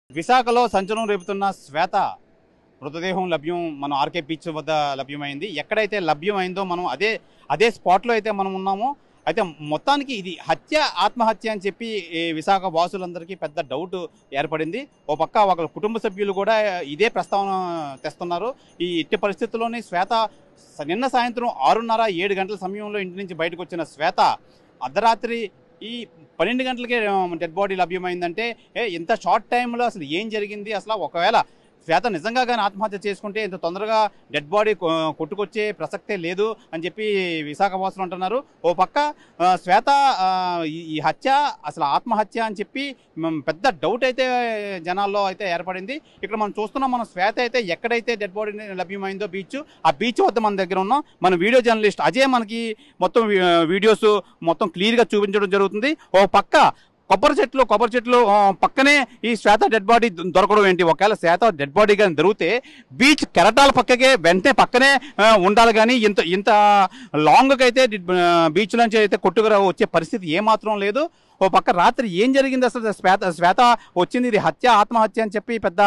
విశాఖలో సంచలనం రేపుతున్న శ్వేత మృతదేహం లభ్యం మనం ఆర్కే బీచ్ వద్ద లభ్యమైంది ఎక్కడైతే లభ్యమైందో మనం అదే అదే స్పాట్లో అయితే మనం ఉన్నామో అయితే మొత్తానికి ఇది హత్య ఆత్మహత్య అని చెప్పి ఈ విశాఖ వాసులందరికీ పెద్ద డౌట్ ఏర్పడింది ఓ పక్క ఒక కుటుంబ సభ్యులు కూడా ఇదే ప్రస్తావన తెస్తున్నారు ఈ ఇట్టి పరిస్థితుల్లోనే శ్వేత స- నిన్న సాయంత్రం ఆరున్నర ఏడు గంటల సమయంలో ఇంటి నుంచి బయటకు వచ్చిన శ్వేత అర్ధరాత్రి ఈ పన్నెండు గంటలకే డెడ్ బాడీ లభ్యమైందంటే ఏ ఇంత షార్ట్ టైంలో అసలు ఏం జరిగింది అసలు ఒకవేళ శ్వేత నిజంగా కానీ ఆత్మహత్య చేసుకుంటే ఇంత తొందరగా డెడ్ బాడీ కొ- కొట్టుకొచ్చే ప్రసక్తే లేదు అని చెప్పి విశాఖ వాసులు అంటున్నారు ఓ పక్క ఆ, శ్వేత ఆ, ఈ- ఈ హత్య అసలు ఆత్మహత్య అని చెప్పి మ్, పెద్ద డౌట్ అయితే జనాల్లో అయితే ఏర్పడింది ఇక్కడ మనం చూస్తున్నాం మన శ్వేత అయితే ఎక్కడైతే డెడ్ బాడీ లభ్యమైందో బీచ్ ఆ బీచ్ వద్ద మన దగ్గర ఉన్నాం మన వీడియో జర్నలిస్ట్ అజయ్ మనకి మొత్తం వీ- వీడియోస్ మొత్తం క్లియర్గా చూపించడం జరుగుతుంది ఓ పక్క కొబ్బరి చెట్లు కొబ్బరి చెట్లు ఆ, పక్కనే ఈ శ్వేత డెడ్ బాడీ దొరకడం ఏంటి ఒకవేళ శ్వేత డెడ్ బాడీ కానీ దొరికితే బీచ్ కెరటాల పక్కకే వెంటనే పక్కనే ఆ, ఉండాలి కానీ ఇంత ఇంత లాంగ్కి అయితే బీచ్ నుంచి అయితే కొట్టుకురా వచ్చే పరిస్థితి ఏమాత్రం లేదు ఓ పక్క రాత్రి ఏం జరిగింది అసలు శ్వేత శ్వేత వచ్చింది ఇది హత్య ఆత్మహత్య అని చెప్పి పెద్ద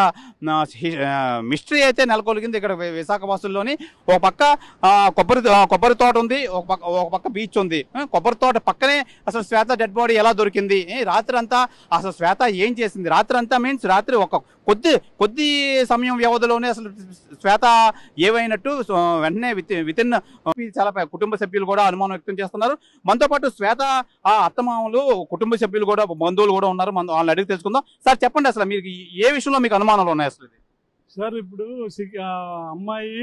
మిస్టరీ అయితే నెలకొలిగింది ఇక్కడ వి- విశాఖ వాసుల్లోని ఒక పక్క ఆ, కొబ్బరి ఆ, కొబ్బరి తోట ఉంది ఒక పక్క ఒక పక్క బీచ్ ఉంది ఆ, కొబ్బరి తోట పక్కనే అసలు శ్వేత డెడ్ బాడీ ఎలా దొరికింది ఏ, రాత్రి అంతా అసలు శ్వేత ఏం చేసింది రాత్రి అంతా మీన్స్ రాత్రి ఒక కొద్ది కొద్ది సమయం వ్యవధిలోనే అసలు శ్వేత ఏవైనట్టు సో, వెంటనే విత్ వితిన్ చాలా ప- కుటుంబ సభ్యులు కూడా అనుమానం వ్యక్తం చేస్తున్నారు మనతో పాటు శ్వేత ఆ అత్తమామలు కుటుంబ సభ్యులు కూడా బంధువులు కూడా ఉన్నారు మన వాళ్ళని అడిగి తెలుసుకుందాం సార్ చెప్పండి అసలు మీకు ఏ విషయంలో మీకు అనుమానాలు ఉన్నాయి అసలు ఇది? సార్ ఇప్పుడు సిక్- ఆ అమ్మాయి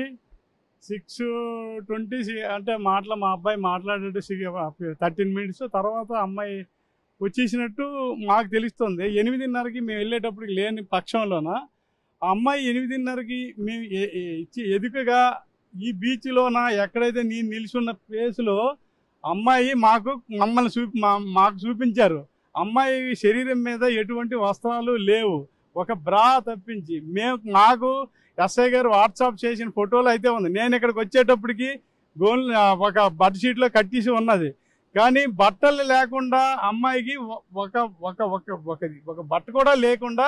సిక్స్ ట్వంటీ అంటే మాటల మా అబ్బాయి మాట్లాడేట్టు థర్టీన్ మినిట్స్ తర్వాత అమ్మాయి వచ్చేసినట్టు మాకు తెలుస్తుంది ఎనిమిదిన్నరకి మేము వెళ్ళేటప్పటికి లేని పక్షంలోన ఆ అమ్మాయి ఎనిమిదిన్నరకి మేము ఎ- ఎ- ఇచ్చి ఎదుకగా ఈ బీచ్లోన ఎక్కడైతే నేను నిల్చున్న ప్లేస్లో అమ్మాయి మాకు మమ్మల్ని చూపి మా- మాకు చూపించారు అమ్మాయి శరీరం మీద ఎటువంటి వస్త్రాలు లేవు ఒక బ్రా తప్పించి మేము మాకు ఎస్ఐ గారు వాట్సాప్ చేసిన ఫోటోలు అయితే ఉంది నేను ఇక్కడికి వచ్చేటప్పటికి గోల్ ఒక బెడ్షీట్లో కట్టేసి ఉన్నది కానీ బట్టలు లేకుండా అమ్మాయికి ఒ- ఒక ఒక ఒక ఒక ఒక బట్ట కూడా లేకుండా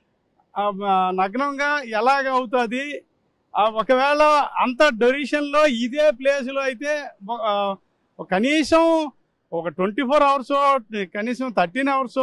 ఆ, ఆ, నగ్నంగా ఎలాగ అవుతుంది ఆ, ఒకవేళ అంత డొరేషన్లో ఇదే ప్లేస్లో అయితే ఒ- ఆ, ఒక కనీసం ఒక ట్వంటీ ఫోర్ అవర్స్ కనీసం థర్టీన్ అవర్స్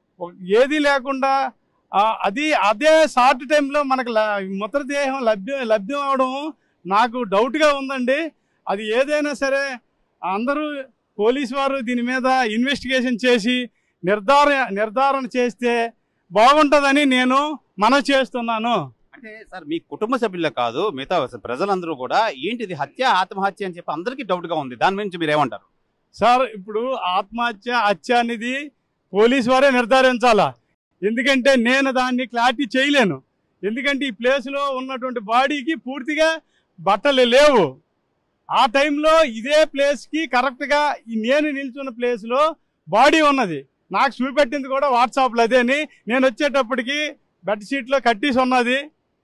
ఏది లేకుండా ఆ, అది అదే షార్ట్ టైంలో మనకు ల- మృతదేహం లభ్యం లభ్యం అవడం నాకు డౌట్గా ఉందండి అది ఏదైనా సరే అందరూ పోలీస్ వారు దీని మీద ఇన్వెస్టిగేషన్ చేసి నిర్ధారణ నిర్ధారణ చేస్తే బాగుంటుందని నేను మనవి చేస్తున్నాను అంటే సార్ మీ కుటుంబ సభ్యులే కాదు మిగతా అసలు ప్రజలందరూ కూడా ఏంటిది హత్య ఆత్మహత్య అని చెప్పి అందరికీ డౌట్ గా ఉంది దాని గురించి మీరు ఏమంటారు సార్ ఇప్పుడు ఆత్మహత్య హత్య అనేది పోలీస్ వారే నిర్ధారించాలా ఎందుకంటే నేను దాన్ని క్లారిటీ చేయలేను ఎందుకంటే ఈ ప్లేస్లో ఉన్నటువంటి బాడీకి పూర్తిగా బట్టలు లేవు ఆ టైంలో ఇదే ప్లేస్కి కరెక్ట్గా ఈ నేను నిల్చున్న ప్లేస్లో బాడీ ఉన్నది నాకు చూపెట్టింది కూడా వాట్సాప్లో అదేని నేను వచ్చేటప్పటికి బెడ్షీట్లో కట్టేసి ఉన్నది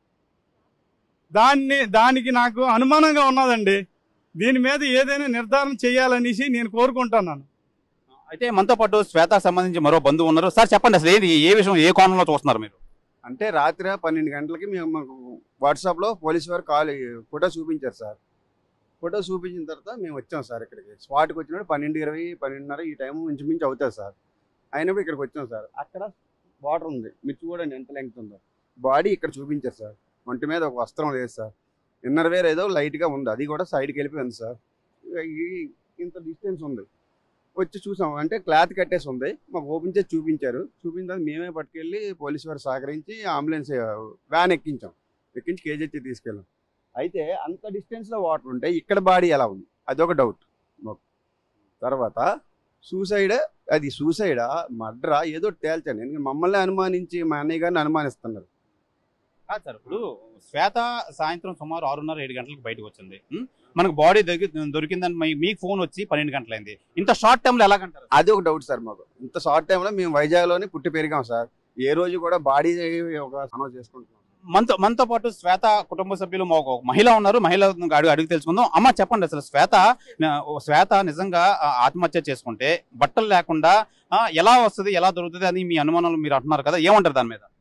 దాన్ని దానికి నాకు అనుమానంగా ఉన్నదండి దీని మీద ఏదైనా నిర్ధారణ చేయాలనేసి నేను కోరుకుంటున్నాను అయితే మనతో పాటు శ్వేతకు సంబంధించి మరో బంధువు ఉన్నారు సార్ చెప్పండి అసలు ఏది ఏ విషయం ఏ కోణంలో చూస్తున్నారు మీరు అంటే రాత్రి పన్నెండు గంటలకి మేము మాకు వాట్సాప్లో పోలీస్ వారు కాల్ ఫోటో చూపించారు సార్ ఫోటో చూపించిన తర్వాత మేము వచ్చాం సార్ ఇక్కడికి స్పాట్కి వచ్చినప్పుడు పన్నెండు ఇరవై పన్నెండున్నర ఈ టైం ఇంచుమించు అవుతుంది సార్ అయినప్పుడు ఇక్కడికి వచ్చాం సార్ అక్కడ వాటర్ ఉంది మీరు చూడండి ఎంత లెంగ్త్ ఉందో బాడీ ఇక్కడ చూపించారు సార్ ఒంటి మీద ఒక వస్త్రం లేదు సార్ ఇన్నర్ వేర్ ఏదో లైట్గా ఉంది అది కూడా సైడ్కి వెళ్ళిపోయింది సార్ ఇక ఈ ఇంత డిస్టెన్స్ ఉంది వచ్చి చూసాం అంటే క్లాత్ కట్టేసి ఉంది మాకు ఓపెన్ చేసి చూపించారు చూపించిన తర్వాత మేమే పట్టుకెళ్ళి పోలీసు వారు సహకరించి అంబులెన్స్ వ్యాన్ ఎక్కించాం ఎక్కించి కేజీహెచ్ తీసుకెళ్ళాం అయితే అంత డిస్టెన్స్లో వాటర్ ఉంటే ఇక్కడ బాడీ ఎలా ఉంది అదొక డౌట్ మాకు తర్వాత సూసైడ్ అది సూసైడా మర్డరా ఏదో ఒకటి తేల్చండి ఎందుకంటే మమ్మల్ని అనుమానించి మా అన్నయ్య గారిని అనుమానిస్తున్నారు కాదు సార్ ఇప్పుడు శ్వేత సాయంత్రం సుమారు ఆరున్నర ఏడు గంటలకు బయటకు వచ్చింది ఉం? మనకు బాడీ దొరికి దొరికిందని మీ- మీకు ఫోన్ వచ్చి పన్నెండు గంటలైంది ఇంత షార్ట్ టైంలో ఎలాగంటారు అది ఒక డౌట్ సార్ మాకు ఇంత షార్ట్ టైంలో మేము వైజాగ్లోనే పుట్టి పెరిగాం సార్ ఏ రోజు కూడా బాడీ ఒక అనౌన్స్ చేసుకుంటున్నాం మనతో మనతో పాటు శ్వేత కుటుంబ సభ్యులు మా ఒక మహిళ ఉన్నారు మహిళ అడుగు అడిగి తెలుసుకుందాం అమ్మ చెప్పండి అసలు శ్వేత నా- ఓ శ్వేత నిజంగా ఆ, ఆత్మహత్య చేసుకుంటే బట్టలు లేకుండా ఆ, ఎలా వస్తుంది ఎలా దొరుకుతుంది అని మీ అనుమానాలు మీరు అంటున్నారు కదా ఏమంటారు దాని మీద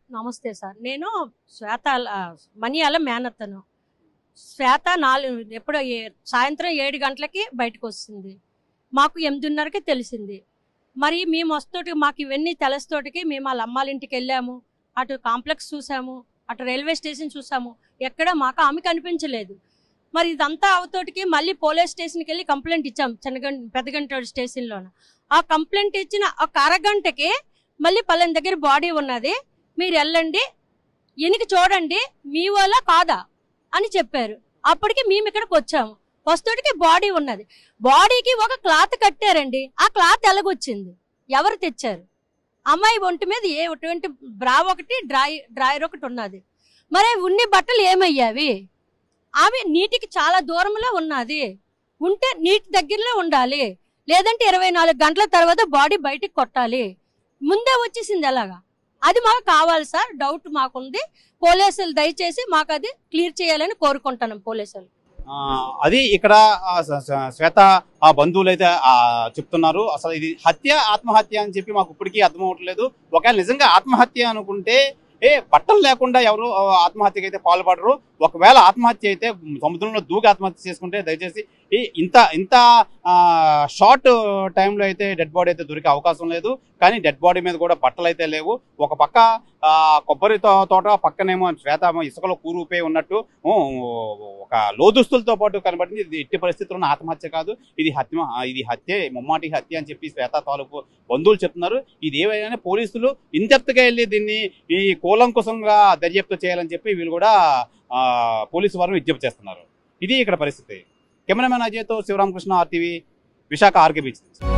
నమస్తే సార్ నేను శ్వేత ఆ, మణియాల మేనత్తను శ్వేత నాలుగు ఎప్పుడో ఏ- సాయంత్రం ఏడు గంటలకి బయటకు వస్తుంది మాకు ఎనిమిదిన్నరకి తెలిసింది మరి మేము వస్తోటి మాకు ఇవన్నీ తెలుస్తోటికి మేము వాళ్ళ అమ్మాళ్ళ ఇంటికి వెళ్ళాము అటు కాంప్లెక్స్ చూసాము అటు రైల్వే స్టేషన్ చూసాము ఎక్కడ మాకు ఆమె కనిపించలేదు మరి ఇదంతా అవతోటికి మళ్ళీ పోలీస్ స్టేషన్కి వెళ్ళి కంప్లైంట్ ఇచ్చాం చిన్నగంట పెద్దగంటోడు స్టేషన్లోన ఆ కంప్లైంట్ ఇచ్చిన ఒక అరగంటకి మళ్ళీ పలాని దగ్గర బాడీ ఉన్నది మీరు వెళ్ళండి ఎనికి చూడండి మీ వల్ల కాదా అని చెప్పారు అప్పటికి మేము ఇక్కడికి వచ్చాము వస్తుడికి బాడీ ఉన్నది బాడీకి ఒక క్లాత్ కట్టారండి ఆ క్లాత్ ఎలాగొచ్చింది ఎవరు తెచ్చారు అమ్మాయి ఒంటి మీద ఏ ఎటువంటి బ్రా ఒకటి డ్రాయ్ డ్రాయర్ ఒకటి ఉన్నది మరి ఉన్ని బట్టలు ఏమయ్యావి ఆమె నీటికి చాలా దూరంలో ఉన్నది ఉంటే నీటి దగ్గరలో ఉండాలి లేదంటే ఇరవై నాలుగు గంటల తర్వాత బాడీ బయటికి కొట్టాలి ముందే వచ్చేసింది ఎలాగా అది మాకు కావాలి సార్ డౌట్ మాకుంది పోలీసులు దయచేసి మాకు అది క్లియర్ చేయాలని కోరుకుంటున్నాం పోలీసులు ఆ, అది ఇక్కడ ఆ, స- స- శ్వేత ఆ బంధువులు అయితే ఆ, చెప్తున్నారు అసలు ఇది హత్య ఆత్మహత్య అని చెప్పి మాకు ఇప్పటికీ అర్థం అవ్వట్లేదు ఒకవేళ నిజంగా ఆత్మహత్య అనుకుంటే ఏ బట్టలు లేకుండా ఎవరు ఆ, ఆత్మహత్యకి అయితే పాల్పడరు ఒకవేళ ఆత్మహత్య అయితే సముద్రంలో దూకి ఆత్మహత్య చేసుకుంటే దయచేసి ఈ ఇంత ఇంత షార్ట్ టైంలో అయితే డెడ్ బాడీ అయితే దొరికే అవకాశం లేదు కానీ డెడ్ బాడీ మీద కూడా బట్టలు అయితే లేవు ఒక పక్క ఆ, కొబ్బరి తో- తోట పక్కనేమో శ్వేత ఏమో ఇసుకలో కూరుపై ఉన్నట్టు ఊ, ఒక లోదుస్తులతో పాటు కనబడింది ఇది ఎట్టి పరిస్థితుల్లో ఆత్మహత్య కాదు ఇది హత్య ఇది హత్య ముమ్మాటి హత్య అని చెప్పి శ్వేత తాలూకు బంధువులు చెప్తున్నారు ఇది ఏవైనా పోలీసులు ఇంతెత్తుగా వెళ్ళి దీన్ని ఈ కూలంకుశంగా దర్యాప్తు చేయాలని చెప్పి వీళ్ళు కూడా ఆ, పోలీసు వారు విజ్ఞప్తి చేస్తున్నారు ఇది ఇక్కడ పరిస్థితి కెమెరామెన్ అజయ్తో Sivaramakrishna RTV Visakha RK beach నుంచి